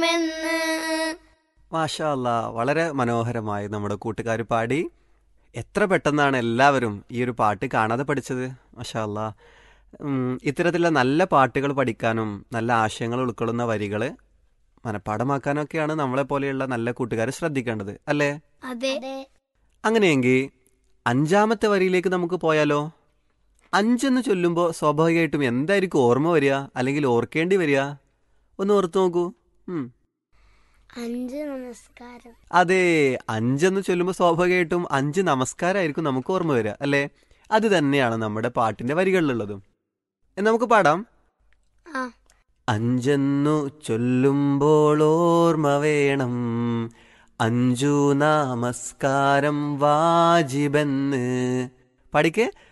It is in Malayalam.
മെന്ന് മാഷാ അല്ലാ വളരെ മനോഹരമായി നമ്മുടെ കൂട്ടുകാർ പാടി എത്ര പെട്ടെന്നാണ് എല്ലാവരും ഈ ഒരു പാട്ട് കാണാതെ പഠിച്ചത് മാഷാ അല്ലാ ഉം, ഇത്തരത്തിലുള്ള നല്ല പാട്ടുകൾ പഠിക്കാനും നല്ല ആശയങ്ങൾ ഉൾക്കൊള്ളുന്ന വരികൾ മനഃപ്പാടമാക്കാനൊക്കെയാണ് നമ്മളെ പോലെയുള്ള നല്ല കൂട്ടുകാർ ശ്രദ്ധിക്കേണ്ടത് അല്ലേ അതെ അങ്ങനെയെങ്കിൽ അഞ്ചാമത്തെ വരിയിലേക്ക് നമുക്ക് പോയാലോ അഞ്ചെന്ന് ചൊല്ലുമ്പോൾ സ്വാഭാവികമായിട്ടും എന്തായിരിക്കും ഓർമ്മ വരിക അല്ലെങ്കിൽ ഓർക്കേണ്ടി വരിക ഒന്ന് ഓർത്ത് നോക്കൂ ഉം അഞ്ച് നമസ്കാരം അതെ അഞ്ചെന്ന് ചൊല്ലുമ്പോൾ സ്വാഭാവികമായിട്ടും അഞ്ച് നമസ്കാരമായിരിക്കും നമുക്ക് ഓർമ്മ വരിക അല്ലേ അത് തന്നെയാണ് നമ്മുടെ പാട്ടിന്റെ വരികളിലുള്ളതും എന്ന് നമുക്ക് പാടാം ആ അഞ്ചെന്നു ചൊല്ലുമ്പോൾ ഓർമ്മ വേണം അഞ്ചു നമസ്കാരം വാജിബെന്ന് പഠിക്കേ